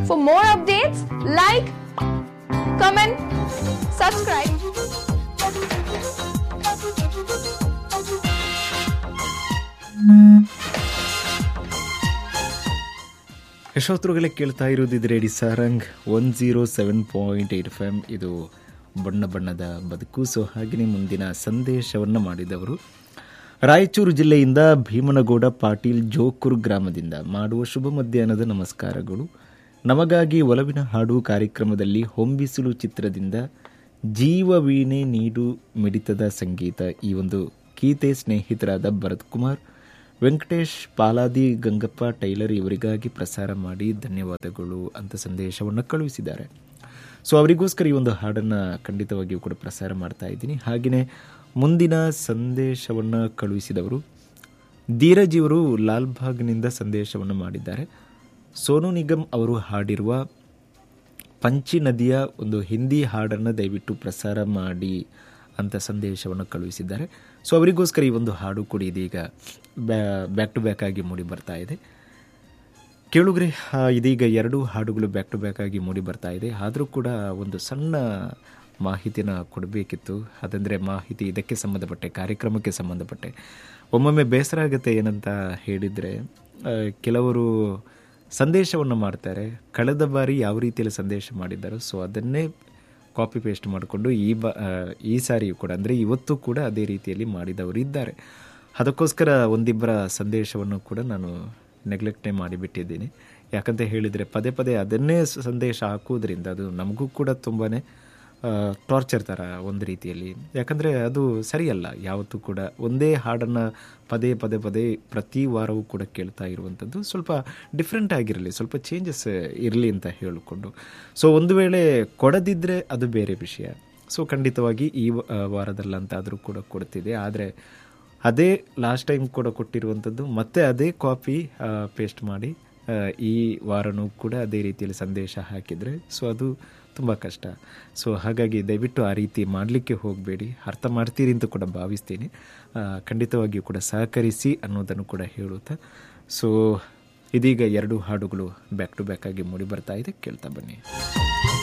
For more updates, like, comment, subscribe. ಯಶೋತ್ರುಗಳೇ ಕೇಳ್ತಾ ಇರೋದು ಇದು radio Sarang one zero seven point eight F M ಇದು ಬಣ್ಣ ಬಣ್ಣದ ಬದುಕು ಸೊ ಹಾಗೆಯೇ ಮುಂದಿನ ಸಂದೇಶವನ್ನು ಮಾಡಿದವರು ರಾಯಚೂರು ಜಿಲ್ಲೆಯಿಂದ ಭೀಮನಗೌಡ ಪಾಟೀಲ್ ಜೋಕೂರು ಗ್ರಾಮದಿಂದ ಮಾಡುವ ಶುಭ ಮಧ್ಯಾಹ್ನದ ನಮಸ್ಕಾರಗಳು ನಮಗಾಗಿ ಒಲವಿನ ಹಾಡು ಕಾರ್ಯಕ್ರಮದಲ್ಲಿ ಹೊಂಬಿಸಿಲು ಚಿತ್ರದಿಂದ ಜೀವ ವೀಣೆ ನೀಡು ಮಿಡಿತದ ಸಂಗೀತ ಈ ಒಂದು ಗೀತೆ ಸ್ನೇಹಿತರಾದ ಭರತ್ ಕುಮಾರ್ ವೆಂಕಟೇಶ್ ಪಾಲಾದಿ ಗಂಗಪ್ಪ ಟೈಲರ್ ಇವರಿಗಾಗಿ ಪ್ರಸಾರ ಮಾಡಿ ಧನ್ಯವಾದಗಳು ಅಂತ ಸಂದೇಶವನ್ನು ಕಳುಹಿಸಿದ್ದಾರೆ ಸೊ ಅವರಿಗೋಸ್ಕರ ಈ ಒಂದು ಹಾಡನ್ನು ಖಂಡಿತವಾಗಿಯೂ ಕೂಡ ಪ್ರಸಾರ ಮಾಡ್ತಾ ಇದ್ದೀನಿ ಹಾಗೆಯೇ ಮುಂದಿನ ಸಂದೇಶವನ್ನು ಕಳುಹಿಸಿದವರು ಧೀರಜ್ ಇವರು ಲಾಲ್ಬಾಗ್ನಿಂದ ಸಂದೇಶವನ್ನು ಮಾಡಿದ್ದಾರೆ ಸೋನು ನಿಗಮ್ ಅವರು ಹಾಡಿರುವ ಪಂಚಿ ನದಿಯ ಒಂದು ಹಿಂದಿ ಹಾಡನ್ನು ದಯವಿಟ್ಟು ಪ್ರಸಾರ ಮಾಡಿ ಅಂತ ಸಂದೇಶವನ್ನು ಕಳುಹಿಸಿದ್ದಾರೆ ಸೊ ಅವರಿಗೋಸ್ಕರ ಈ ಒಂದು ಹಾಡು ಕೂಡ ಇದೀಗ ಬ್ಯಾಕ್ ಟು ಬ್ಯಾಕ್ ಆಗಿ ಮೂಡಿ ಬರ್ತಾ ಇದೆ ಕೇಳುಗ್ರೆ ಆ, ಇದೀಗ ಎರಡು ಹಾಡುಗಳು ಬ್ಯಾಕ್ ಟು ಬ್ಯಾಕ್ ಆಗಿ ಮೂಡಿ ಬರ್ತಾ ಇದೆ ಆದರೂ ಕೂಡ ಒಂದು ಸಣ್ಣ ಮಾಹಿತಿನ ಕೊಡಬೇಕಿತ್ತು ಅದಂದರೆ ಮಾಹಿತಿ ಇದಕ್ಕೆ ಸಂಬಂಧಪಟ್ಟೆ ಕಾರ್ಯಕ್ರಮಕ್ಕೆ ಸಂಬಂಧಪಟ್ಟೆ ಒಮ್ಮೊಮ್ಮೆ ಬೇಸರ ಆಗುತ್ತೆ ಏನಂತ ಹೇಳಿದರೆ ಆ, ಕೆಲವರು ಸಂದೇಶವನ್ನು ಮಾಡ್ತಾರೆ ಕಳೆದ ಬಾರಿ ಯಾವ ರೀತಿಯಲ್ಲಿ ಸಂದೇಶ ಮಾಡಿದ್ದಾರೋ ಸೊ ಅದನ್ನೇ ಕಾಪಿ ಪೇಸ್ಟ್ ಮಾಡಿಕೊಂಡು ಈ ಬ ಆ, ಈ ಸಾರಿಯೂ ಕೂಡ ಅಂದರೆ ಇವತ್ತು ಕೂಡ ಅದೇ ರೀತಿಯಲ್ಲಿ ಮಾಡಿದವರು ಇದ್ದಾರೆ ಅದಕ್ಕೋಸ್ಕರ ಒಂದಿಬ್ಬರ ಸಂದೇಶವನ್ನು ಕೂಡ ನಾನು ನೆಗ್ಲೆಕ್ಟೇ ಮಾಡಿಬಿಟ್ಟಿದ್ದೀನಿ ಯಾಕಂತ ಹೇಳಿದರೆ ಪದೇ ಪದೇ ಅದನ್ನೇ ಸ- ಸಂದೇಶ ಹಾಕುವುದರಿಂದ ಅದು ನಮಗೂ ಕೂಡ ತುಂಬಾ ಟಾರ್ಚರ್ ಥರ ಒಂದು ರೀತಿಯಲ್ಲಿ ಯಾಕಂದರೆ ಅದು ಸರಿಯಲ್ಲ ಯಾವತ್ತೂ ಕೂಡ ಒಂದೇ ಹಾಡನ್ನು ಪದೇ ಪದೇ ಪದೇ ಪ್ರತಿ ವಾರವೂ ಕೂಡ ಕೇಳ್ತಾ ಇರುವಂಥದ್ದು ಸ್ವಲ್ಪ ಡಿಫ್ರೆಂಟ್ ಆಗಿರಲಿ ಸ್ವಲ್ಪ ಚೇಂಜಸ್ ಇರಲಿ ಅಂತ ಹೇಳಿಕೊಂಡು ಸೊ ಒಂದು ವೇಳೆ ಕೊಡದಿದ್ದರೆ ಅದು ಬೇರೆ ವಿಷಯ ಸೊ ಖಂಡಿತವಾಗಿ ಈ ವ- ಆ, ವಾರದಲ್ಲಂತಾದರೂ ಕೂಡ ಕೊಡ್ತಿದೆ ಆದರೆ ಅದೇ ಲಾಸ್ಟ್ ಟೈಮ್ ಕೂಡ ಕೊಟ್ಟಿರುವಂಥದ್ದು ಮತ್ತೆ ಅದೇ ಕಾಪಿ ಪೇಸ್ಟ್ ಮಾಡಿ ಆ, ಈ ವಾರನೂ ಕೂಡ ಅದೇ ರೀತಿಯಲ್ಲಿ ಸಂದೇಶ ಹಾಕಿದರೆ ಸೊ ಅದು ತುಂಬ ಕಷ್ಟ ಸೊ ಹಾಗಾಗಿ ದಯವಿಟ್ಟು ಆ ರೀತಿ ಮಾಡಲಿಕ್ಕೆ ಹೋಗಬೇಡಿ ಅರ್ಥ ಮಾಡ್ತೀರಿ ಅಂತ ಕೂಡ ಭಾವಿಸ್ತೀನಿ ಆ, ಖಂಡಿತವಾಗಿಯೂ ಕೂಡ ಸಹಕರಿಸಿ ಅನ್ನೋದನ್ನು ಕೂಡ ಹೇಳುತ್ತಾ ಸೊ ಇದೀಗ ಎರಡು ಹಾಡುಗಳು ಬ್ಯಾಕ್ ಟು ಬ್ಯಾಕ್ ಆಗಿ ಮೂಡಿ ಬರ್ತಾ ಇದೆ ಕೇಳ್ತಾ ಬನ್ನಿ